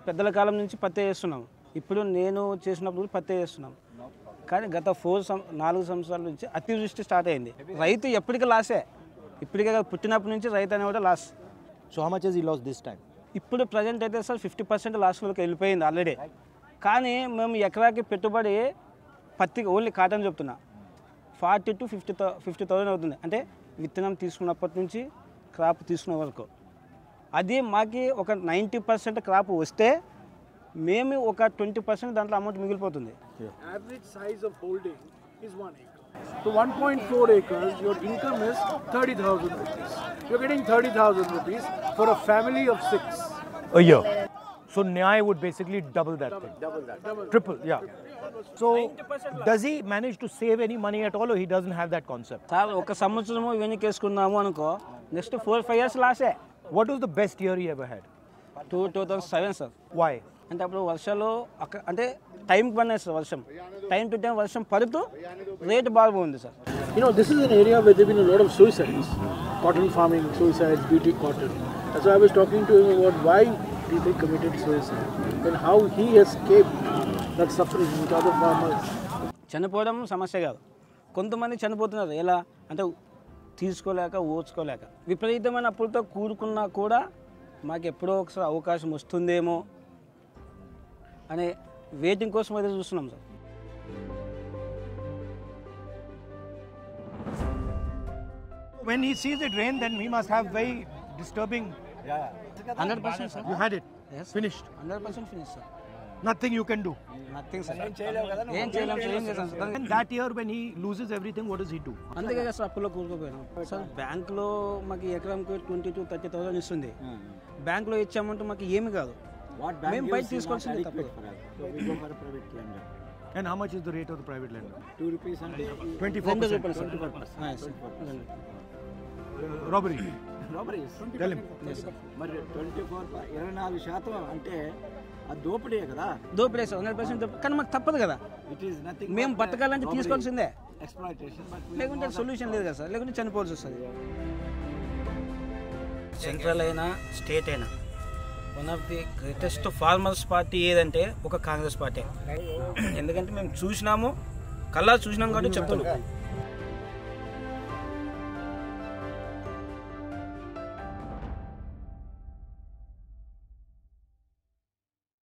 పెద్దల కాలం నుంచి పత్తే చేస్తున్నాం ఇప్పుడు నేను చేసినప్పుడు కూడా పత్తే చేస్తున్నాం కానీ గత ఫోర్ సం నాలుగు సంవత్సరాల నుంచి అతివృష్టి స్టార్ట్ అయింది రైతు ఎప్పటికీ లాసే ఇప్పటికే కాదు, పుట్టినప్పటి నుంచి రైతు అనేవాడు loss So how much has he lost this time? ఇప్పుడు ప్రజెంట్ అయితే సార్ ఫిఫ్టీ పర్సెంట్ లాస్ట్లోకి వెళ్ళిపోయింది ఆల్రెడీ కానీ మేము ఎకరాకి పెట్టుబడి పత్తికి ఓన్లీ కాటన్ చెప్తున్నా forty to fifty thou fifty thousand అవుతుంది అంటే విత్తనం తీసుకున్నప్పటి నుంచి క్రాప్ తీసుకునే వరకు అది మాకి ఒక నైంటీ పర్సెంట్ క్రాప్ వస్తే మేము ఒక ట్వంటీ పర్సెంట్ దాంట్లో అమౌంట్ మిగిలిపోతుంది Average size of holding is 1 acre. So 1.4 acres, your income is 30,000 rupees. You're getting 30,000 rupees for a family of six. a year. So Nyay would basically double that thing. Double that. Triple, yeah. So does he manage to save any money at all or he doesn't have that concept? Sir ఒక సంవత్సరము వెనకేసుకున్నాము అనుకో next four five years లాసే What was the best year he ever had? Two two thousand seven sir Why? అంటే అప్పుడు వర్షాలు అక్క అంటే టైంకి పడినాయి సార్ వర్షం టైం టు టైం వర్షం పడుతూ రేటు బాగుంది sir You know, this is an area where there have been a lot of suicides. Cotton farming, suicides, beauty cotton. That's why I was talking to him about why people committed suicide and how he escaped that suffering with other farmers. చనిపోవడం సమస్య కాదు కొంతమంది చనిపోతున్నారు ఎలా అంటే తీసుకోలేక ఓర్చుకోలేక విపరీతమైన అప్పులతో కూడుకున్నా కూడా మాకు ఎప్పుడో ఒకసారి అవకాశం వస్తుందేమో అనే వెయిటింగ్ కోసం అయితే చూస్తున్నాం sir When he sees it rain, then he must have very disturbing. Hundred percent sir You had it. Yes. Finished. Hundred percent finish sir Nothing you can do. Nothing sir ఏం చేయలేము sir ఏం చేస్తాం sir And that year when he loses everything, what does he do? అందుకే కదా sir అప్పులో కూరుకుపోయినాం sir బ్యాంక్లో మాకు ఎకరానికి ట్వంటీ టు థర్టీ థౌసండ్ ఇస్తుంది బ్యాంక్లో ఇచ్చే అమౌంట్ మాకు ఏమి కాదు మేము బయట తీసుకోవాల్సింది తప్పదు And how much is the rate of the private lender? Two rupees and 24%. రెండు రూపాయలు సార్ ఆ, సార్. రెండు. Uh, robbery. robberies. Tell him. మరి ట్వంటీ ఫోర్ ఇరవై నాలుగు శాతం అంటే ఆ దోపిడీ కదా దోపిడే సార్ హండ్రెడ్ పర్సెంట్ కానీ మాకు తప్పదు కదా ఇట్ ఈస్ నథింగ్ మేము బతకాలంటే తీసుకోవాల్సిందే ఎక్స్ప్లాయిటేషన్ బట్ లేకుంటే సొల్యూషన్ లేదు కదా సార్ లేకుంటే చనిపోవాల్సి వస్తుంది సెంట్రల్ అయినా స్టేట్ అయినా one of the greatest farmers party ఏదంటే ఒక కాంగ్రెస్ పార్టీ ఎందుకంటే మేము చూసినాము కల్లా చూసినాం కాబట్టి చెప్తున్నాం